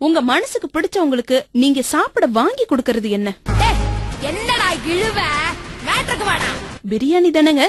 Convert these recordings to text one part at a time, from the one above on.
உங்க மனசுக்கு பிடிச்சவங்களுக்கு நீங்க சாப்பிட வாங்கி கொடுக்கறது என்ன டேய், என்னடா இழுவ மேட்ருக்கு வாடா பிரியாணி தானேங்க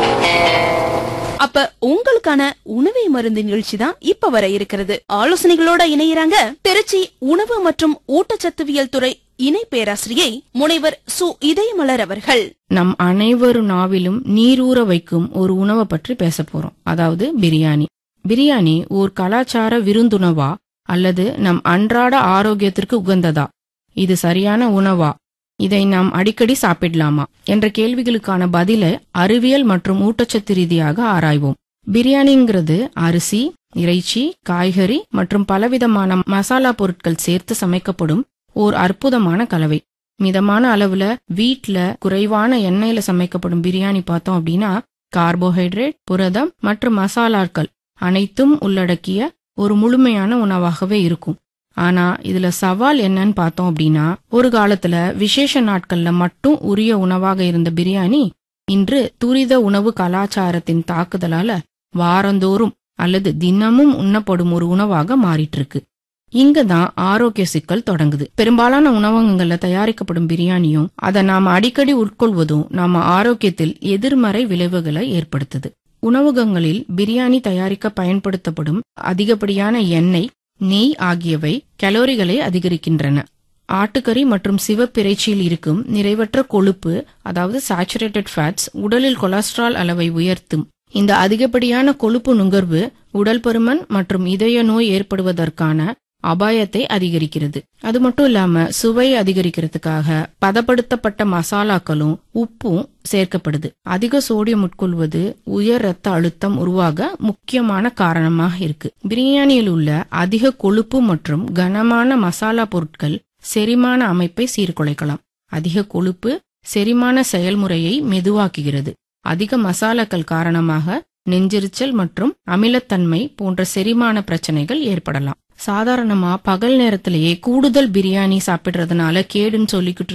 அப்ப உங்களுக்கான உணவை மருந்து நிகழ்ச்சி தான் இப்ப வர இருக்கிறது ஆலோசனைகளோட இணையறாங்க திருச்சி உணவு மற்றும் ஊட்டச்சத்துவியல் துறை இணை பேராசிரியை முனைவர் சு இதயமலர் அவர்கள் நம் அனைவரு நாவிலும் நீரூற வைக்கும் ஒரு உணவை பற்றி பேச போறோம் அதாவது பிரியாணி பிரியாணி ஓர் கலாச்சார விருந்துணவா அல்லது நம் அன்றாட ஆரோக்கியத்திற்கு உகந்ததா இது சரியான உணவா இதை நாம் அடிக்கடி சாப்பிடலாமா என்ற கேள்விகளுக்கான பதிலை அறிவியல் மற்றும் ஊட்டச்சத்து ரீதியாக ஆராய்வோம் பிரியாணிங்கிறது அரிசி இறைச்சி காய்கறி மற்றும் பலவிதமான மசாலா பொருட்கள் சேர்த்து சமைக்கப்படும் ஓர் அற்புதமான கலவை மிதமான அளவுல வீட்ல குறைவான எண்ணெயில சமைக்கப்படும் பிரியாணி பார்த்தோம் அப்படின்னா கார்போஹைட்ரேட் புரதம் மற்றும் மசாலாக்கள் அனைத்தும் உள்ளடக்கிய ஒரு முழுமையான உணவாகவே இருக்கும் ஆனா இதுல சவால் என்னன்னு பார்த்தோம் அப்படின்னா ஒரு காலத்துல விசேஷ நாட்கள்ல மட்டும் உரிய உணவாக இருந்த பிரியாணி இன்று துரித உணவு கலாச்சாரத்தின் தாக்குதலால வாரந்தோறும் அல்லது தினமும் உண்ணப்படும் ஒரு உணவாக மாறிட்டு இருக்கு இங்க தான் ஆரோக்கிய சிக்கல் தொடங்குது பெரும்பாலான உணவகங்கள்ல தயாரிக்கப்படும் பிரியாணியும் அதை நாம அடிக்கடி உட்கொள்வதும் நாம ஆரோக்கியத்தில் எதிர்மறை விளைவுகளை ஏற்படுத்துது உணவகங்களில் பிரியாணி தயாரிக்க பயன்படுத்தப்படும் அதிகப்படியான எண்ணெய் நெய் ஆகியவை கலோரிகளை அதிகரிக்கின்றன ஆட்டுக்கறி மற்றும் சிவப்பிறைச்சியில் இருக்கும் நிறைவற்ற கொழுப்பு அதாவது சாச்சுரேட்டட் ஃபேட்ஸ் உடலில் கொலஸ்ட்ரால் அளவை உயர்த்தும் இந்த அதிகப்படியான கொழுப்பு நுகர்வு உடல் பருமன் மற்றும் இதய நோய் ஏற்படுவதற்கான அபாயத்தை அதிகரிக்கிறது அது மட்டும் இல்லாம சுவை அதிகரிக்கிறதுக்காக பதப்படுத்தப்பட்ட மசாலாக்களும் உப்பும் சேர்க்கப்படுது அதிக சோடியம் உட்கொள்வது உயர் ரத்த அழுத்தம் உருவாக முக்கியமான காரணமாக இருக்கு பிரியாணியில் உள்ள அதிக கொழுப்பு மற்றும் கனமான மசாலா பொருட்கள் செரிமான அமைப்பை சீர்குலைக்கலாம் அதிக கொழுப்பு செரிமான செயல்முறையை மெதுவாக்குகிறது அதிக மசாலாக்கள் காரணமாக நெஞ்செரிச்சல் மற்றும் அமிலத்தன்மை போன்ற செரிமான பிரச்சனைகள் ஏற்படலாம் சாதாரணமா பகல் நேரத்திலேயே கூடுதல் பிரியாணி சாப்பிடுறதுனால கேடுன்னு சொல்லிக்கிட்டு